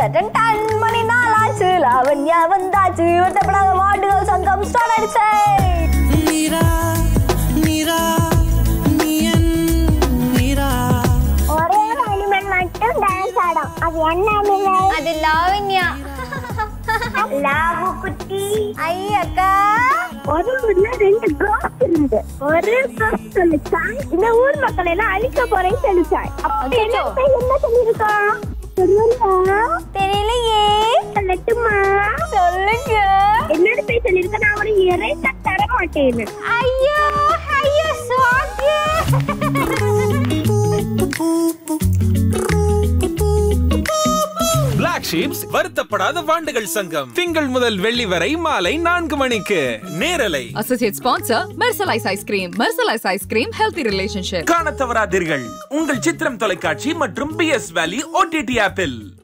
Done done மணி நாளாச்சு லாவண்யா வந்தாச்சு வருத்தப்படாத வாண்டுகள் சங்கம் ஸ்டார்ட் ஆயிடுச்சு மீரா மீரா நீ என் மீரா ஒரே ஒரு அனிமல் மட்டும் டான்ஸ் ஆடும் அது என்ன அனிமல் அது லாவண்யா லாபு குட்டி ஐ அக்கா ஒரு ஊர்ல ரெண்டு கோஸ் இருந்தது ஒரு கோஸ் சொல்லிச்சான் இந்த ஊர் மக்கள் எல்லாம் அழிக்க போறேன்னு சொல்லிச்சான் அப்ப என்ன அச்சச்சோ. போய் என்ன சொல்லிருக்கான் சொல்லுங்க தெரியலையே சொல்லட்டுமா சொல்லுங்க என்னோட போய் சொல்லிருக்க நான் ஒரு இறைச்ச தர மாட்டேன்னு ஐயோ ஐயோ சுவாக்கு பிளாக் ஷீப்ஸ் வருத்தப்படாத வாண்டுகள் சங்கம் திங்கள் முதல் வெள்ளி வரை மாலை நான்கு மணிக்கு நேரலை Associate sponsor, Mercilise Ice Cream. Mercilise Ice Cream, healthy relationship. காணத் தவறாதீர்கள் உங்கள் சித்திரம் தொலைக்காட்சி மற்றும் பி எஸ் வேலி ஓடிடி ஆப்பில்